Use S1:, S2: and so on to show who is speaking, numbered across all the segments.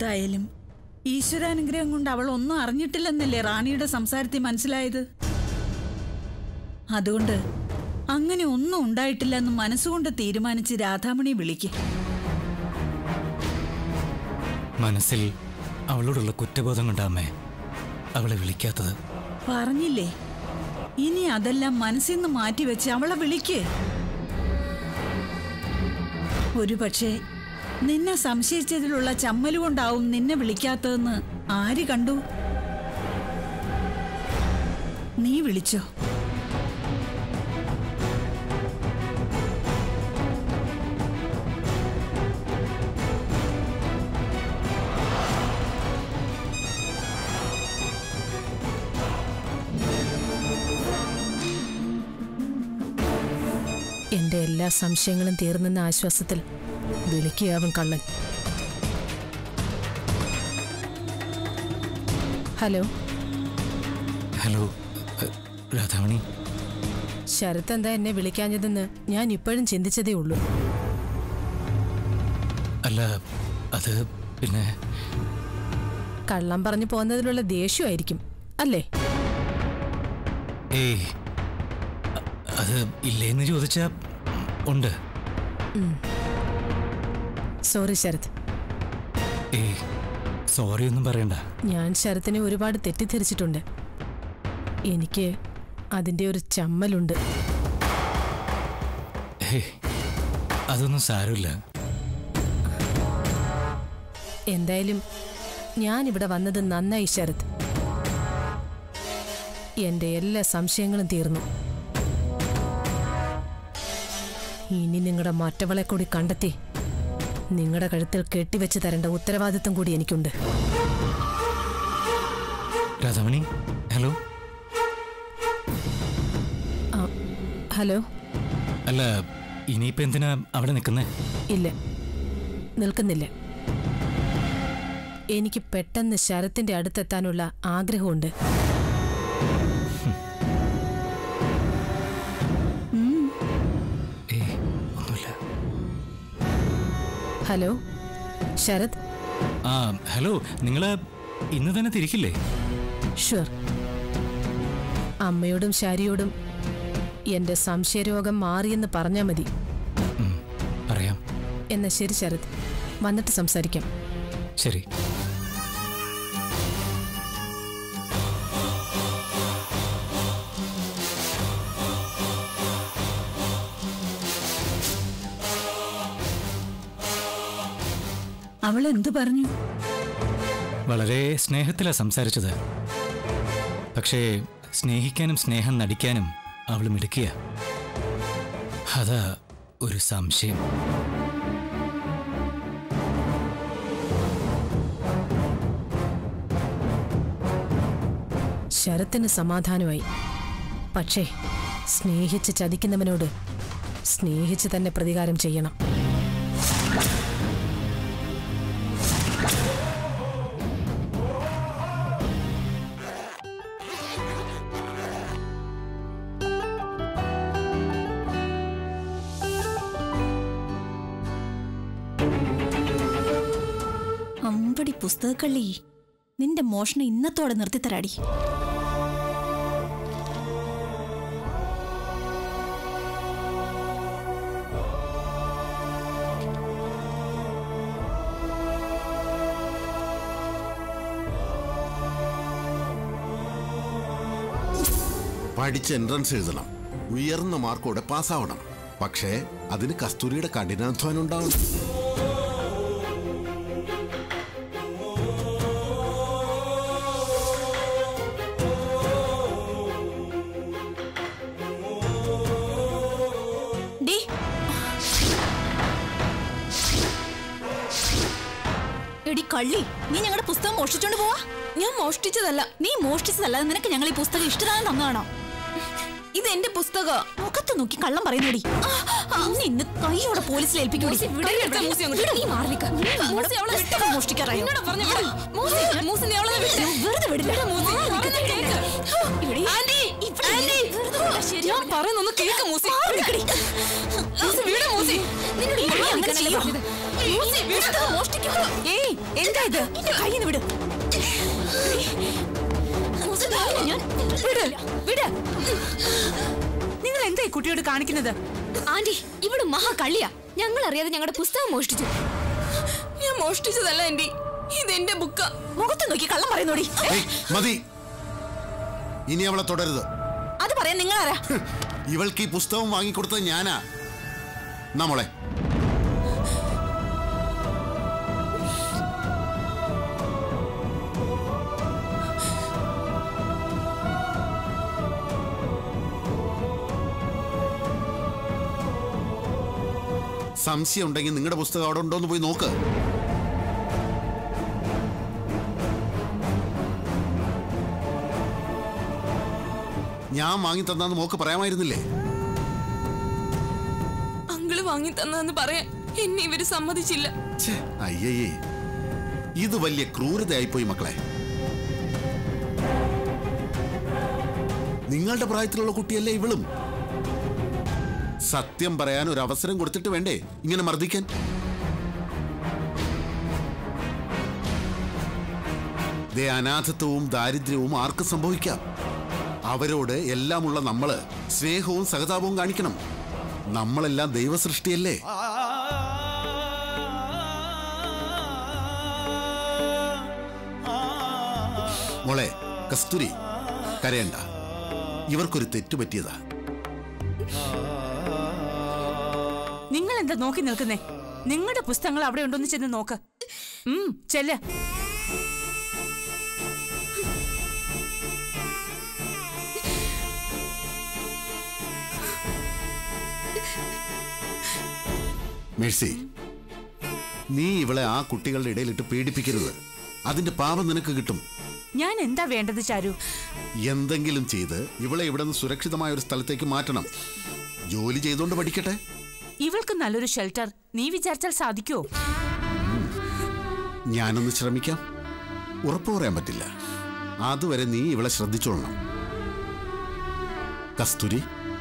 S1: എന്തായാലും ഈശ്വരാനുഗ്രഹം കൊണ്ട് അവൾ ഒന്നും അറിഞ്ഞിട്ടില്ലെന്നല്ലേ റാണിയുടെ സംസാരത്തിൽ മനസ്സിലായത് അതുകൊണ്ട് അങ്ങനെ ഒന്നും ഉണ്ടായിട്ടില്ലെന്ന് മനസ്സുകൊണ്ട് തീരുമാനിച്ച് രാധാമണി വിളിക്ക്
S2: മനസ്സിൽ അവളോടുള്ള കുറ്റബോധം കൊണ്ടാമേ അവളെ വിളിക്കാത്തത്
S1: പറഞ്ഞില്ലേ ഇനി അതെല്ലാം മനസ്സിൽ നിന്ന് മാറ്റിവെച്ച് അവളെ വിളിക്ക് ഒരു പക്ഷേ നിന്നെ സംശയിച്ചതിലുള്ള ചമ്മല് കൊണ്ടാവും നിന്നെ വിളിക്കാത്തതെന്ന് ആര് കണ്ടു നീ വിളിച്ചോ
S3: എന്റെ എല്ലാ സംശയങ്ങളും തീർന്നെന്ന ആശ്വാസത്തിൽ വിളിക്കുകയാവും കള്ളൻ ഹലോ
S2: ഹലോ എ, രാധാമണി
S3: ശരത് എന്താ എന്നെ വിളിക്കാഞ്ഞതെന്ന് ഞാൻ ഇപ്പോഴും ചിന്തിച്ചതേ ഉള്ളൂ
S2: അല്ല അത് പിന്നെ
S3: കള്ളം പറഞ്ഞു പോകുന്നതിലുള്ള ദേഷ്യമായിരിക്കും അല്ലേ
S2: ഏയ് അ- അത് ഇല്ലേന്ന് ചോദിച്ചാ ഉണ്ട്
S3: സോറി ശരത്
S2: ഏയ് സോറി ഒന്നും പറയണ്ട
S3: ഞാൻ ശരത്തിനെ ഒരുപാട് തെറ്റിദ്ധരിച്ചിട്ടുണ്ട് എനിക്ക് അതിൻ്റെ ഒരു ചമ്മലുണ്ട്
S2: ഏയ് അതൊന്നും സാരമില്ല
S3: എന്തായാലും ഞാൻ ഇവിടെ വന്നത് നന്നായി ശരത് എന്റെ എല്ലാ സംശയങ്ങളും തീർന്നു ഇനി നിങ്ങളുടെ മറ്റവളെ കൂടി കണ്ടെത്തി നിങ്ങളുടെ കഴുത്തിൽ കെട്ടിവെച്ച് തരേണ്ട ഉത്തരവാദിത്വം കൂടി എനിക്കുണ്ട്
S2: രാധാമണി ഹലോ
S3: ആ, ഹലോ
S2: അല്ല ഇനിയിപ്പോ എന്തിനാ അവിടെ നിൽക്കുന്നേ
S3: ഇല്ല നിൽക്കുന്നില്ല എനിക്ക് പെട്ടെന്ന് ശരത്തിന്റെ അടുത്തെത്താനുള്ള ആഗ്രഹമുണ്ട്
S2: ഏയ് ഒന്നുമില്ല
S3: ഹലോ ശരത്
S2: ആ ഹലോ നിങ്ങള് ഇന്ന് തന്നെ തിരിക്കില്ലേ
S3: ഷുവർ അമ്മയോടും ശാരിയോടും എന്റെ സംശയരോഗം മാറിയെന്ന് പറഞ്ഞാൽ മതി
S2: ഉം, പറയാം
S3: എന്നാ ശരി ശരത് വന്നിട്ട് സംസാരിക്കാം
S2: ശരി
S1: അവൾ എന്തു പറഞ്ഞു
S2: വളരെ സ്നേഹത്തിലാ സംസാരിച്ചത് പക്ഷേ സ്നേഹിക്കാനും സ്നേഹം നടിക്കാനും അവൾ മിടുക്കിയ അതാ ഒരു സംശയം
S3: ശരത്തിന് സമാധാനമായി പക്ഷേ സ്നേഹിച്ച് ചതിക്കുന്നവനോട് സ്നേഹിച്ച് തന്നെ പ്രതികാരം ചെയ്യണം
S4: അമ്പടി പുസ്തകക്കള്ളി നിന്റെ മോഷണം ഇന്നത്തോടെ നിർത്തിത്തരാടി
S5: പഠിച്ച് എൻട്രൻസ് എഴുതണം ഉയർന്ന മാർക്കോടെ പാസ്സാവണം പക്ഷേ അതിന് കസ്തൂരിയുടെ കഠിനാധ്വാനം ഉണ്ടാവണം
S4: ഡി എടി കള്ളി നീ ഞങ്ങളുടെ പുസ്തകം മോഷ്ടിച്ചോണ്ട് പോവാ ഞാൻ മോഷ്ടിച്ചതല്ല നീ മോഷ്ടിച്ചതല്ലാതെ നിനക്ക് ഞങ്ങൾ ഈ പുസ്തകം ഇഷ്ടദാനം തന്നതാണോ ഇത് എന്റെ പുസ്തകം മുഖത്ത് നോക്കി കള്ളം പറയുന്നേടി അന്ന് ഇന്ന് കൈയോടെ പോലീസിൽ ഏൽപ്പിക്കൂടി നീ മാറി നിൽക്ക്. നമ്മുടെ പുസ്തകം മോഷ്ടിക്കാറായോ? ഞാൻ വെറുതെ വിടില്ല. ഇവിടെ- ഇവിടെ വെറുതെ വിടില്ല, ശരിയാവില്ല. നിന്നോട് ഈ പണി അങ്ങനെ ചെയ്യോ? ഈ പുസ്തകം മോഷ്ടിക്കുമോ? ഏയ്, എന്താ ഇത്? എന്റെ കയ്യിൽ നിന്ന് വിട്. ഞാൻ- വിട്, വിട്.
S6: നിങ്ങൾ എന്താ ഈ കുട്ടിയോട് കാണിക്കുന്നത്
S4: ആന്റി ഇവിടെ മഹാ കള്ളിയാ ഞങ്ങൾ അറിയാതെ ഞങ്ങളുടെ പുസ്തകം മോഷ്ടിച്ചു ഞാൻ മോഷ്ടിച്ചതല്ല ആന്റി ഇതെന്റെ ബുക്ക മുഖത്ത് നോക്കി കള്ളം പറയുന്നോടി
S5: ഏയ്, മതി ഇനി അവളെ തുടരുത്
S4: അത് പറയാൻ നിങ്ങളാരാ
S5: ഇവൾക്ക് ഈ പുസ്തകം വാങ്ങിക്കൊടുത്തത് ഞാനാ നമ്മളെ സംശയം ഉണ്ടെങ്കിൽ നിങ്ങളുടെ പുസ്തകം അവിടെ ഉണ്ടോ എന്ന് പോയി നോക്ക് ഞാൻ വാങ്ങി തന്നാന്ന് മോക്ക് പറയാമായിരുന്നില്ലേ
S4: അങ്കിള് വാങ്ങി തന്നതെന്ന് പറയാൻ എന്നെ ഇവര് സമ്മതിച്ചില്ല
S5: ഛേ, അയ്യയ്യേ ഇത് വലിയ ക്രൂരതയായിപ്പോയി മക്കളെ നിങ്ങളുടെ പ്രായത്തിലുള്ള കുട്ടിയല്ലേ ഇവളും സത്യം പറയാൻ ഒരു അവസരം കൊടുത്തിട്ട് വേണ്ടേ ഇങ്ങനെ മർദ്ദിക്കാൻ ദേ അനാഥത്വവും ദാരിദ്ര്യവും ആർക്കും സംഭവിക്കാം അവരോട് എല്ലാമുള്ള നമ്മള് സ്നേഹവും സഹതാപവും കാണിക്കണം നമ്മളെല്ലാം ദൈവസൃഷ്ടിയല്ലേ മോളെ കസ്തൂരി കരയണ്ട ഇവർക്കൊരു തെറ്റ് പറ്റിയതാ
S6: നിങ്ങൾ എന്താ നോക്കി നിൽക്കുന്നേ നിങ്ങളുടെ പുസ്തകങ്ങൾ അവിടെ ഉണ്ടോന്ന് ചെന്ന് നോക്ക് ഉം ചെല്ല്
S5: മേഴ്സി നീ ഇവളെ ആ കുട്ടികളുടെ ഇടയിലിട്ട് പേടിപ്പിക്കരുത് അതിന്റെ പാപം നിനക്ക് കിട്ടും
S6: ഞാൻ എന്താ വേണ്ടത് ചാരു
S5: എന്തെങ്കിലും ചെയ്ത് ഇവളെ ഇവിടെ നിന്ന് സുരക്ഷിതമായ ഒരു സ്ഥലത്തേക്ക് മാറ്റണം ജോലി ചെയ്തുകൊണ്ട് പഠിക്കട്ടെ
S6: ഇവൾക്ക് നല്ലൊരു ഷെൽട്ടർ നീ വിചാരിച്ചാൽ സാധിക്കോ
S5: ഞാനൊന്ന് ശ്രമിക്കാം ഉറപ്പു പറയാൻ പറ്റില്ല അതുവരെ നീ ഇവളെ ശ്രദ്ധിച്ചോളണം കസ്തൂരി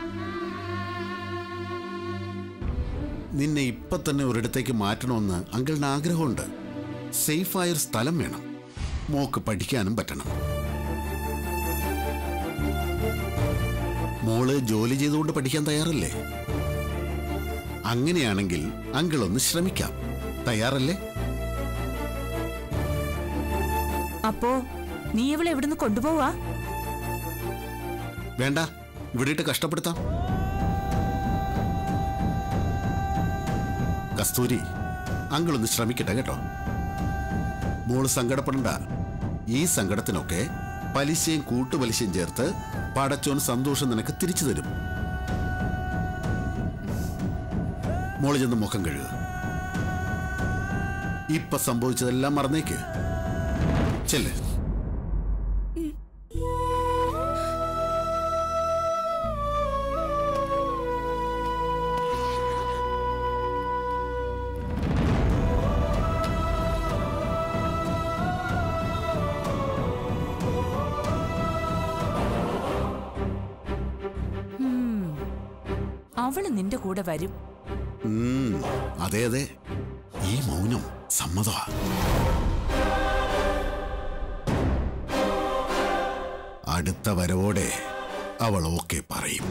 S5: നിന്നെ ഇപ്പൊ തന്നെ ഒരിടത്തേക്ക് മാറ്റണമെന്ന് അങ്കിളിന് ആഗ്രഹമുണ്ട് സേഫായൊരു സ്ഥലം വേണം മോക്ക് പഠിക്കാനും പറ്റണം മോള് ജോലി ചെയ്തുകൊണ്ട് പഠിക്കാൻ തയ്യാറല്ലേ അങ്ങനെയാണെങ്കിൽ അങ്കിൾ ഒന്ന് ശ്രമിക്കാം തയ്യാറല്ലേ
S6: അപ്പോ നീ ഇവളെ എവിടുന്ന് കൊണ്ടുപോവാ
S5: വേണ്ട ഇവിടെ ഇട്ട് കഷ്ടപ്പെടുത്താം കസ്തൂരി അങ്കിൾ ഒന്ന് ശ്രമിക്കട്ടെ കേട്ടോ മോള് സങ്കടപ്പെടണ്ട ഈ സങ്കടത്തിനൊക്കെ പലിശയും കൂട്ടുപലിശയും ചേർത്ത് പടച്ചോൻ സന്തോഷം നിനക്ക് തിരിച്ചു തരും മോള് ചെന്ന് മുഖം കഴുകുക ഇപ്പൊ സംഭവിച്ചതെല്ലാം മറന്നേക്ക് ചെല്ലേ
S6: അവള് നിന്റെ കൂടെ വരും
S5: ഉം, അതെ അതെ ഈ മൗനം സമ്മതമാ അടുത്ത വരവോടെ അവൾ ഓക്കെ പറയും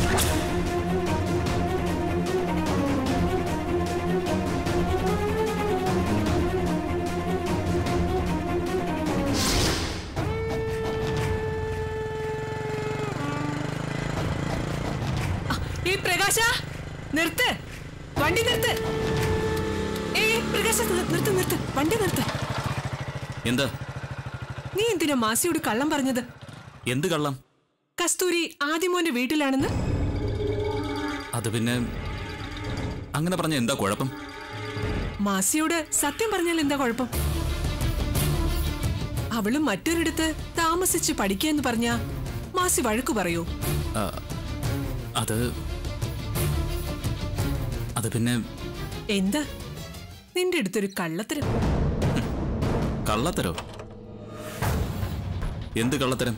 S6: ഈ പ്രകാശ നിർത്ത് വണ്ടി നിർത്ത് ഏയ് പ്രകാശ നിർത്ത് നിർത്ത് വണ്ടി നിർത്ത്
S2: എന്താ
S6: നീ എന്തിനാ മാസിയോട് കള്ളം പറഞ്ഞത്
S2: എന്ത് കള്ളം
S6: കസ്തൂരി ആദ്യമോന്റെ വീട്ടിലാണെന്ന്
S2: അത് പിന്നെ അങ്ങനെ പറഞ്ഞ എന്താ കുഴപ്പം
S6: മാസിയോട് സത്യം പറഞ്ഞാൽ എന്താ കുഴപ്പം അവള് മറ്റൊരിടത്ത് താമസിച്ച് പഠിക്കാന്ന് പറഞ്ഞ മാസി വഴക്കു പറയൂ
S2: ആ, അത് അത് പിന്നെ
S6: എന്താ നിന്റെ അടുത്തൊരു കള്ളത്തരം
S2: കള്ളത്തരോ എന്ത് കള്ളത്തരം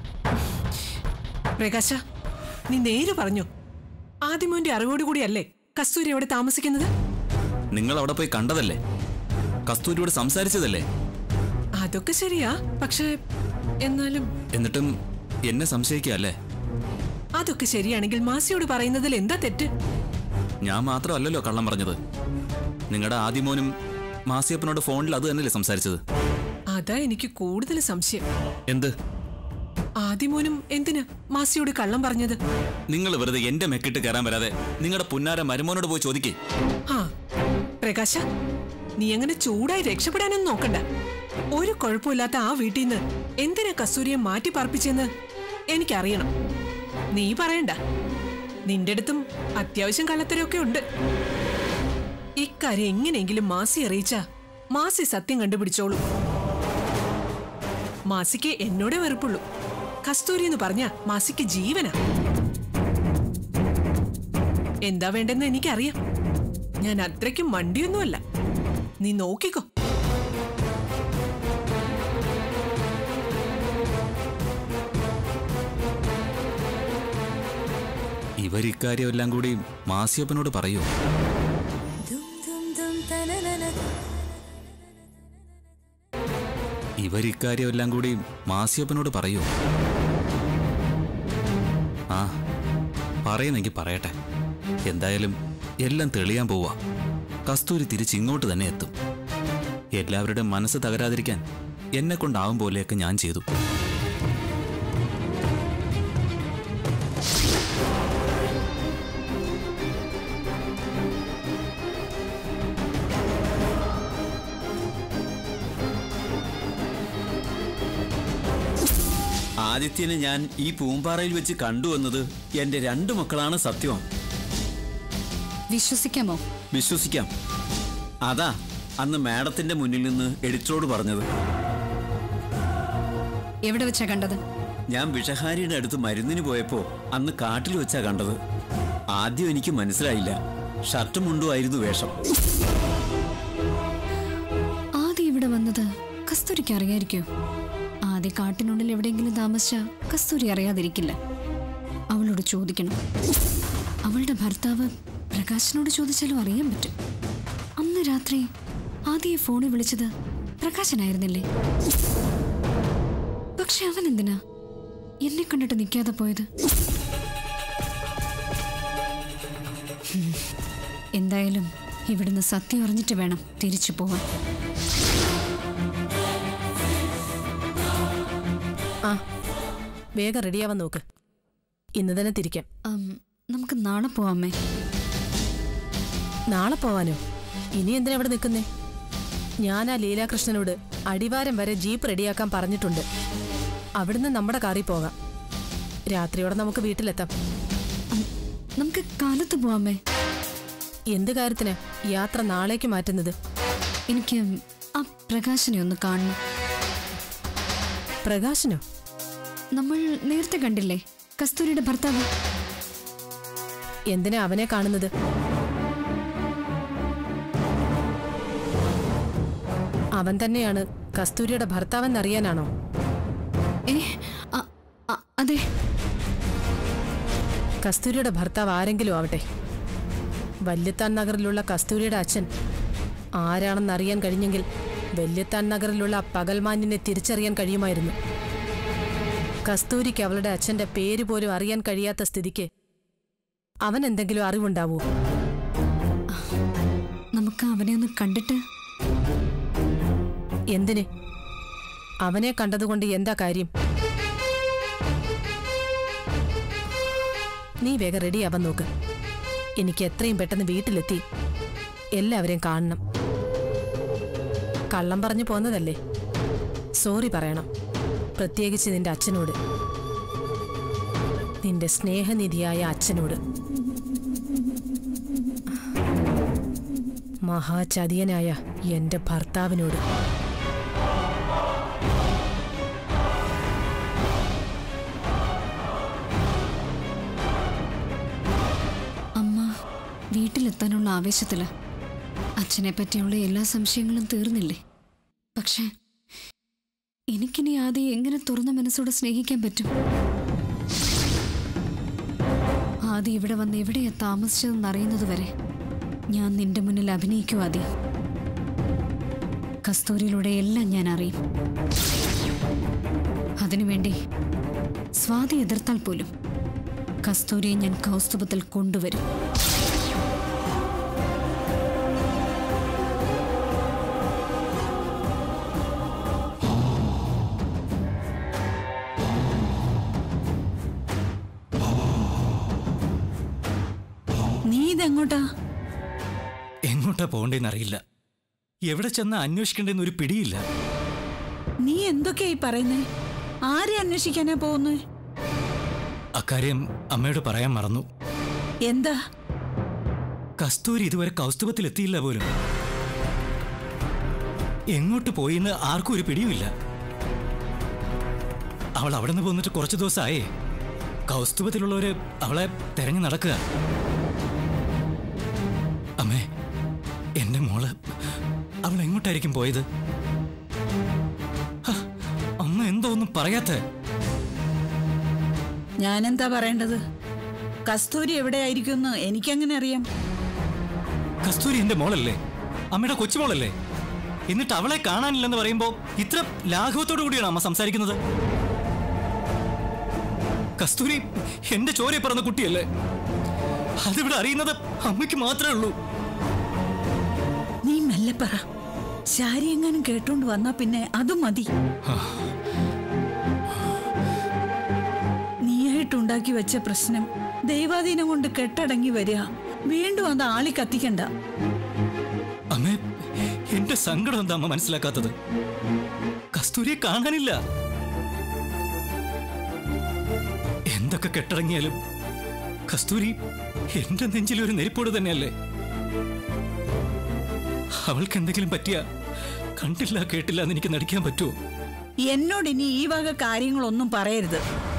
S6: പ്രകാശ നീ നേര് പറഞ്ഞു ആദിമോന്റെ അറിവോടുകൂടിയല്ലേ കസ്തൂരി അവിടെ താമസിക്കുന്നത്
S7: നിങ്ങൾ അവിടെ പോയി കണ്ടതല്ലേ കസ്തൂരിയോട് സംസാരിച്ചതല്ലേ
S6: അതൊക്കെ ശരിയാ പക്ഷേ എന്നാലും
S7: എന്നിട്ടും എന്നെ സംശയിക്കുക അല്ലേ
S6: അതൊക്കെ ശരിയാണെങ്കിൽ മാസിയോട് പറയുന്നതിൽ എന്താ തെറ്റ്
S7: ഞാൻ മാത്രമല്ലല്ലോ കള്ളം പറഞ്ഞത് നിങ്ങളുടെ ആദ്യമോനും മാസിയപ്പനോട് ഫോണിൽ അത് തന്നെയല്ലേ സംസാരിച്ചത്
S6: അതാ എനിക്ക് കൂടുതൽ സംശയം
S7: എന്ത്
S6: ആദിമോനും എന്തിന് മാസിയോട് കള്ളം പറഞ്ഞത്
S7: നിങ്ങൾ വെറുതെ എന്റെ മെക്കിട്ട് കയറാൻ വരാതെ നിങ്ങളുടെ പുന്നാര മരുമോനോട് പോയി ചോദിക്കേ
S6: ആ പ്രകാശ നീ അങ്ങനെ ചൂടായി രക്ഷപ്പെടാനൊന്നും നോക്കണ്ട ഒരു കുഴപ്പമില്ലാത്ത ആ വീട്ടിൽ നിന്ന് എന്തിനാ കസ്തൂരിയെ മാറ്റി പാർപ്പിച്ചെന്ന് എനിക്കറിയണം നീ പറയണ്ട നിന്റെ അടുത്തും അത്യാവശ്യം കള്ളത്തരമൊക്കെ ഉണ്ട് ഇക്കാര്യം എങ്ങനെയെങ്കിലും മാസി അറിയിച്ച മാസി സത്യം കണ്ടുപിടിച്ചോളൂ മാസിക്ക് എന്നോടേ വെറുപ്പുള്ളൂ കസ്തൂരി എന്ന് പറഞ്ഞ മാസിക്ക് ജീവനാ എന്താ വേണ്ടെന്ന് എനിക്കറിയാം ഞാൻ അത്രയ്ക്കും മണ്ടിയൊന്നുമല്ല നീ നോക്കിക്കോ
S7: ഇവരിക്കാര്യം എല്ലാം കൂടി മാസിയപ്പനോട് പറയൂ ഇവരിക്കാര്യം എല്ലാം കൂടി മാസിയപ്പനോട് പറയൂ ആ പറയുന്നെങ്കിൽ പറയട്ടെ എന്തായാലും എല്ലാം തെളിയാൻ പോവാ കസ്തൂരി തിരിച്ചിങ്ങോട്ട് തന്നെ എത്തും എല്ലാവരുടെയും മനസ്സ് തകരാതിരിക്കാൻ എന്നെ കൊണ്ടാവും പോലെയൊക്കെ ഞാൻ ചെയ്തു
S8: ആദിത്യനെ ഞാൻ ഈ പൂമ്പാറയിൽ വെച്ച് കണ്ടുവന്നത് എന്റെ രണ്ടു മക്കളാണ് സത്യം
S4: വിശ്വസിക്കാമോ
S8: വിശ്വസിക്കാം അതാ അന്ന് മാഡത്തിന്റെ മുന്നിൽ നിന്ന് എഡിറ്ററോട് പറഞ്ഞത്
S4: എവിടെ വെച്ചാ കണ്ടത്
S8: ഞാൻ വിഷഹാരിയുടെ അടുത്ത് മരുന്നിന് പോയപ്പോ അന്ന് കാട്ടിൽ വെച്ചാ കണ്ടത് ആദ്യം എനിക്ക് മനസ്സിലായില്ല ഷർട്ടും മുണ്ടുമായിരുന്നു വേഷം
S9: ആദ്യം ഇവിടെ വന്നത് കസ്തൂരിക്ക് അറിയായിരിക്കോ ആദ്യ കാട്ടിനുള്ളിൽ എവിടെയെങ്കിലും താമസിച്ച കസ്തൂരി അറിയാതിരിക്കില്ല അവളോട് ചോദിക്കണം അവളുടെ ഭർത്താവ് പ്രകാശിനോട് ചോദിച്ചാലും അറിയാൻ പറ്റും അന്ന് രാത്രി ആദ്യം ഫോണിൽ വിളിച്ചത് പ്രകാശനായിരുന്നില്ലേ പക്ഷെ അവൻ എന്തിനാ എന്നെ കണ്ടിട്ട് നിൽക്കാതെ പോയത് ഹും. എന്തായാലും ഇവിടുന്ന് സത്യം അറിഞ്ഞിട്ട് വേണം തിരിച്ചു പോവാൻ
S3: ആ വേഗം റെഡിയാവാൻ നോക്ക് ഇന്ന് തന്നെ തിരിക്കാം
S9: ഉം, നമുക്ക് നാളെ പോവാമേ
S3: നാളെ പോവാനോ ഇനി എന്തിനാ ഇവിടെ നിൽക്കുന്നേ ഞാൻ ആ ലീലാകൃഷ്ണനോട് അടിവാരം വരെ ജീപ്പ് റെഡിയാക്കാൻ പറഞ്ഞിട്ടുണ്ട് അവിടുന്ന് നമ്മുടെ കാറിൽ പോകാം രാത്രിയോടെ നമുക്ക് വീട്ടിലെത്താം
S9: ഉം, നമുക്ക് കാലത്ത് പോവാമേ
S3: എന്ത് കാര്യത്തിന് യാത്ര നാളേക്ക് മാറ്റുന്നത്
S9: എനിക്ക് ആ പ്രകാശനെ ഒന്ന് കാണണം
S3: പ്രകാശനോ
S9: നമ്മൾ നേരത്തെ കണ്ടില്ലേ കസ്തൂരിയുടെ ഭർത്താവ്
S3: എന്തിനാ അവനെ കാണുന്നത് അവൻ തന്നെയാണ് കസ്തൂരിയുടെ ഭർത്താവെന്നറിയാനാണോ
S9: ഏ അ- അ- അതെ
S3: കസ്തൂരിയുടെ ഭർത്താവ് ആരെങ്കിലും ആവട്ടെ വല്യത്താൻ നഗറിലുള്ള കസ്തൂരിയുടെ അച്ഛൻ ആരാണെന്ന് അറിയാൻ കഴിഞ്ഞെങ്കിൽ വല്യത്താൻ നഗറിലുള്ള ആ പകൽമാന്യനെ തിരിച്ചറിയാൻ കഴിയുമായിരുന്നു കസ്തൂരിക്ക് അവളുടെ അച്ഛന്റെ പേര് പോലും അറിയാൻ കഴിയാത്ത സ്ഥിതിക്ക് അവൻ എന്തെങ്കിലും അറിവുണ്ടാവൂ
S9: നമുക്ക് അവനെ ഒന്ന് കണ്ടിട്ട്
S3: എന്തിന് അവനെ കണ്ടതുകൊണ്ട് എന്താ കാര്യം നീ വേഗം റെഡിയാവാൻ നോക്ക് എനിക്ക് എത്രയും പെട്ടെന്ന് വീട്ടിലെത്തി എല്ലാവരെയും കാണണം കള്ളം പറഞ്ഞു പോന്നതല്ലേ സോറി പറയണം പ്രത്യേകിച്ച് നിന്റെ അച്ഛനോട് നിന്റെ സ്നേഹനിധിയായ അച്ഛനോട് മഹാചതിയനായ എന്റെ ഭർത്താവിനോട്
S9: അമ്മ വീട്ടിലെത്താനുള്ള ആവേശത്തില് അച്ഛനെ പറ്റിയുള്ള എല്ലാ സംശയങ്ങളും തീർന്നില്ലേ പക്ഷേ എനിക്കിനി ആദ്യം എങ്ങനെ തുറന്ന മനസ്സോടെ സ്നേഹിക്കാൻ പറ്റും ആദ്യം ഇവിടെ വന്ന് എവിടെയാ താമസിച്ചതെന്ന് അറിയുന്നത് വരെ ഞാൻ നിന്റെ മുന്നിൽ അഭിനയിക്കുവാതി കസ്തൂരിയിലൂടെ എല്ലാം ഞാൻ അറിയും അതിനുവേണ്ടി സ്വാതി എതിർത്താൽ പോലും കസ്തൂരിയെ ഞാൻ കൗസ്തുഭത്തിൽ കൊണ്ടുവരും
S1: നീ ഇതെങ്ങോട്ടാ
S2: എങ്ങോട്ടാ പോകണ്ടേന്ന് അറിയില്ല എവിടെ ചെന്ന് അന്വേഷിക്കേണ്ടെന്ന് ഒരു പിടിയില്ല
S1: നീ എന്തൊക്കെയായി പറയുന്നേ ആരെ അന്വേഷിക്കാനാ പോകുന്നേ
S2: അക്കാര്യം അമ്മയോട് പറയാൻ മറന്നു
S1: എന്താ
S2: കസ്തൂരി ഇതുവരെ കൗസ്തുഭത്തിലെത്തിയില്ല പോലും എങ്ങോട്ട് പോയിന്ന് ആർക്കും ഒരു പിടിയുമില്ല അവൾ അവിടെ നിന്ന് പോന്നിട്ട് കുറച്ച് ദിവസമായേ കൗസ്തുഭത്തിലുള്ളവര് അവളെ തെരഞ്ഞു നടക്കുക അമ്മേ എന്റെ മോള് അവൾ എങ്ങോട്ടായിരിക്കും പോയത് ഹ, അമ്മ എന്തോ ഒന്നും പറയാത്ത
S1: ഞാനെന്താ പറയേണ്ടത് കസ്തൂരി എവിടെയായിരിക്കുമെന്ന് എനിക്കെങ്ങനെ അറിയാം
S2: കസ്തൂരി എന്റെ മോളല്ലേ അമ്മയുടെ കൊച്ചുമോളല്ലേ എന്നിട്ട് അവളെ കാണാനില്ലെന്ന് പറയുമ്പോ ഇത്ര ലാഘവത്തോടു കൂടിയാണ് അമ്മ സംസാരിക്കുന്നത് കസ്തൂരി എന്റെ ചോരയെ പറഞ്ഞ കുട്ടിയല്ലേ അതിവിടെ അറിയുന്നത് അമ്മയ്ക്ക് മാത്രമേ ഉള്ളൂ
S1: നീ മെല്ലെ പറ ശാരി എങ്ങാനും കേട്ടോണ്ട് വന്നാ പിന്നെ അതും മതി നീയായിട്ടുണ്ടാക്കി വെച്ച പ്രശ്നം ദൈവാധീനം കൊണ്ട് കെട്ടടങ്ങി വരിക വീണ്ടും അത് ആളി കത്തിക്കണ്ട
S2: അമ്മേ എന്റെ സങ്കടം എന്താ അമ്മ മനസ്സിലാക്കാത്തത് കസ്തൂരിയെ കാണാനില്ല എന്തൊക്കെ കെട്ടിറങ്ങിയാലും കസ്തൂരി എന്റെ നെഞ്ചിൽ ഒരു നെരിപ്പോട് തന്നെയല്ലേ അവൾക്ക് എന്തെങ്കിലും പറ്റിയ കണ്ടില്ല കേട്ടില്ല എന്ന് എനിക്ക് നടിക്കാൻ പറ്റുമോ
S1: എന്നോട് ഇനി ഈ വക കാര്യങ്ങളൊന്നും പറയരുത്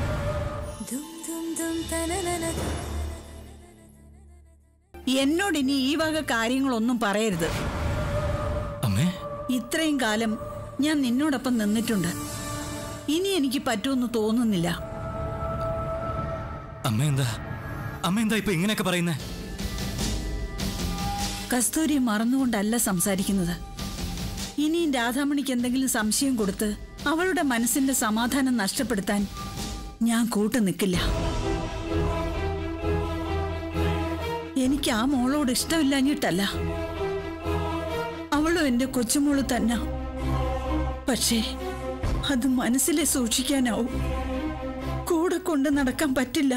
S1: എന്നോട് ഇനി ഈ വക കാര്യങ്ങളൊന്നും പറയരുത്
S2: അമ്മേ
S1: ഇത്രയും കാലം ഞാൻ നിന്നോടൊപ്പം നിന്നിട്ടുണ്ട് ഇനി എനിക്ക് പറ്റുമെന്ന് തോന്നുന്നില്ല
S2: അമ്മ എന്താ അമ്മ എന്താ ഇപ്പൊ ഇങ്ങനെയൊക്കെ പറയുന്നേ
S1: കസ്തൂരി മറന്നുകൊണ്ടല്ല സംസാരിക്കുന്നത് ഇനിയും രാധാമണിക്ക് എന്തെങ്കിലും സംശയം കൊടുത്ത് അവളുടെ മനസ്സിന്റെ സമാധാനം നഷ്ടപ്പെടുത്താൻ ഞാൻ കൂട്ടു നിൽക്കില്ല എനിക്ക് ആ മോളോട് ഇഷ്ടമില്ലാഞ്ഞിട്ടല്ല അവളും എന്റെ കൊച്ചുമോള് തന്നെ പക്ഷേ അത് മനസ്സിലെ സൂക്ഷിക്കാനാവും കൂടെ കൊണ്ട് നടക്കാൻ പറ്റില്ല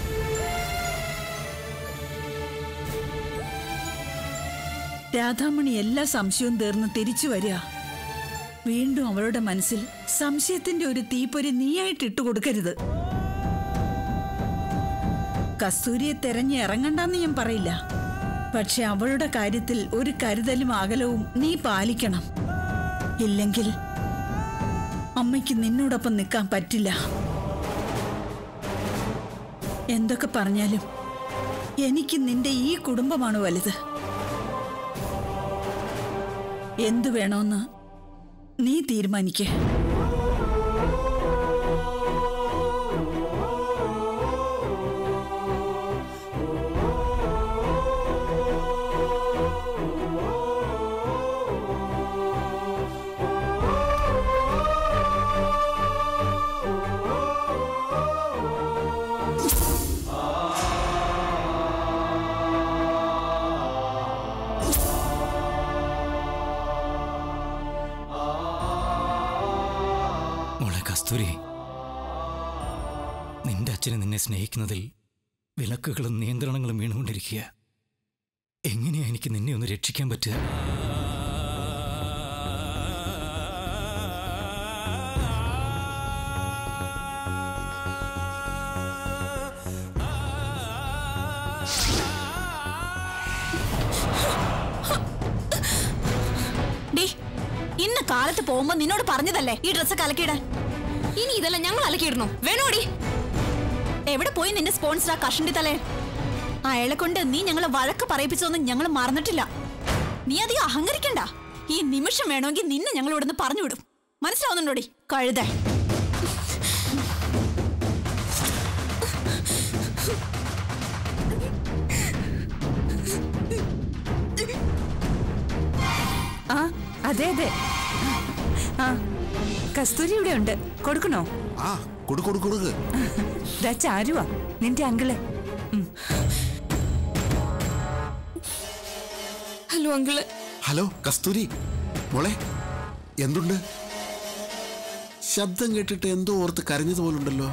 S1: രാധാമണി എല്ലാ സംശയവും തീർന്ന് തിരിച്ചു വരിക വീണ്ടും അവളുടെ മനസ്സിൽ സംശയത്തിന്റെ ഒരു തീപ്പൊരി നീയായിട്ട് ഇട്ടുകൊടുക്കരുത് കസ്തൂരിയെ തെരഞ്ഞ് ഇറങ്ങണ്ടെന്ന് ഞാൻ പറയില്ല പക്ഷെ അവളുടെ കാര്യത്തിൽ ഒരു കരുതലും അകലവും നീ പാലിക്കണം ഇല്ലെങ്കിൽ അമ്മയ്ക്ക് നിന്നോടൊപ്പം നിൽക്കാൻ പറ്റില്ല എന്തൊക്കെ പറഞ്ഞാലും എനിക്ക് നിന്റെ ഈ കുടുംബമാണ് വലുത് എന്തു വേണോന്ന് നീ തീരുമാനിക്കേ
S2: മോളെ കസ്തൂരി നിന്റെ അച്ഛനെ നിന്നെ സ്നേഹിക്കുന്നതിൽ വിലക്കുകളും നിയന്ത്രണങ്ങളും വീണുകൊണ്ടിരിക്കുക എങ്ങനെയാ എനിക്ക് നിന്നെ ഒന്ന് രക്ഷിക്കാൻ പറ്റുക
S4: ഡേ ഇന്ന് കാലത്ത് പോകുമ്പോ നിന്നോട് പറഞ്ഞതല്ലേ ഈ ഡ്രസ്സ് കലക്കിയിടാൻ ഇനി ഇതെല്ലാം ഞങ്ങൾ അലക്കിയിടണോ വേണോടി എവിടെ പോയി നിന്റെ സ്പോൺസർ ആ കഷണ്ടി തലേ അയാളെ കൊണ്ട് നീ ഞങ്ങളെ വഴക്ക് പറയിപ്പിച്ചതൊന്നും ഞങ്ങൾ മറന്നിട്ടില്ല നീ അധികം അഹങ്കരിക്കണ്ട ഈ നിമിഷം വേണമെങ്കിൽ നിന്നെ ഞങ്ങൾ ഇവിടുന്ന് പറഞ്ഞു വിടും മനസ്സിലാവുന്നുണ്ടോടി കഴുതേ
S10: അതെ അതെ ആ കസ്തൂരി ഇവിടെ ഉണ്ട് കൊടുക്കണോ
S5: ആ കൊടു കൊടു കൊടുക്ക്
S10: ദാ ചാരുവാ നിന്റെ uncle
S4: hello uncle
S5: hello Kasthuri മോളെ എന്തുണ്ട് ശബ്ദം കേട്ടിട്ട് എന്തോ ഓർത്ത് കരഞ്ഞതുപോലുണ്ടല്ലോ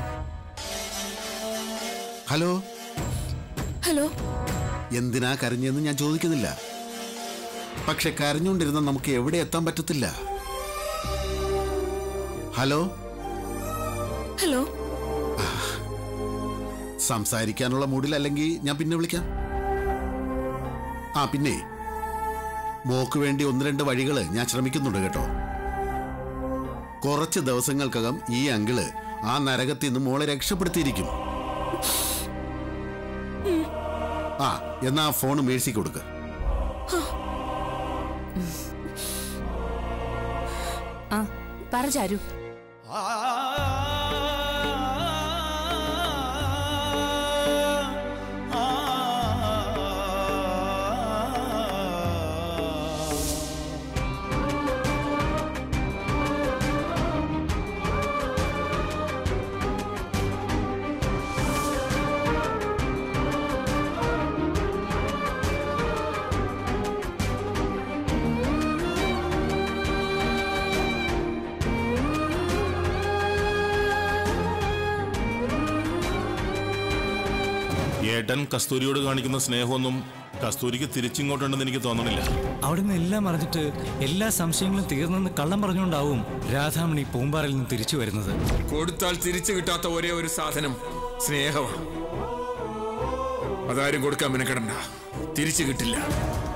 S5: ഹലോ
S4: ഹലോ
S5: എന്തിനാ കരഞ്ഞെന്ന് ഞാൻ ചോദിക്കുന്നില്ല പക്ഷെ കരഞ്ഞുകൊണ്ടിരുന്ന നമുക്ക് എവിടെ എത്താൻ പറ്റത്തില്ല ഹലോ
S4: ഹലോ
S5: സംസാരിക്കാനുള്ള മൂഡിലല്ലെങ്കിൽ ഞാൻ പിന്നെ വിളിക്കാം ആ പിന്നെ മോക്ക് വേണ്ടി ഒന്ന് രണ്ട് വഴികൾ ഞാൻ ശ്രമിക്കുന്നുണ്ട് കേട്ടോ കുറച്ച് ദിവസങ്ങൾക്കകം ഈ അങ്കിള് ആ നരകത്തിൽ നിന്ന് മോളെ രക്ഷപ്പെടുത്തിയിരിക്കും ആ എന്നാ ആ ഫോൺ മേഴ്സി കൊടുക്ക്
S10: ആ പറ ചാരു
S11: ഏട്ടൻ കസ്തൂരിയോട് കാണിക്കുന്ന സ്നേഹമൊന്നും കസ്തൂരിക്ക് തിരിച്ചിങ്ങോട്ടുണ്ടെന്ന് എനിക്ക് തോന്നണില്ല
S2: അവിടെ നിന്ന് എല്ലാം അറിഞ്ഞിട്ട് എല്ലാ സംശയങ്ങളും തീർന്നെന്ന് കള്ളം പറഞ്ഞുകൊണ്ടാവും രാധാമണി പൂമ്പാറയിൽ നിന്ന് തിരിച്ചു വരുന്നത്
S12: കൊടുത്താൽ തിരിച്ചു കിട്ടാത്ത ഒരേ ഒരു സാധനം സ്നേഹമാണ് അതാരും കൊടുക്കാൻ മെനക്കെടണ്ട തിരിച്ചു കിട്ടില്ല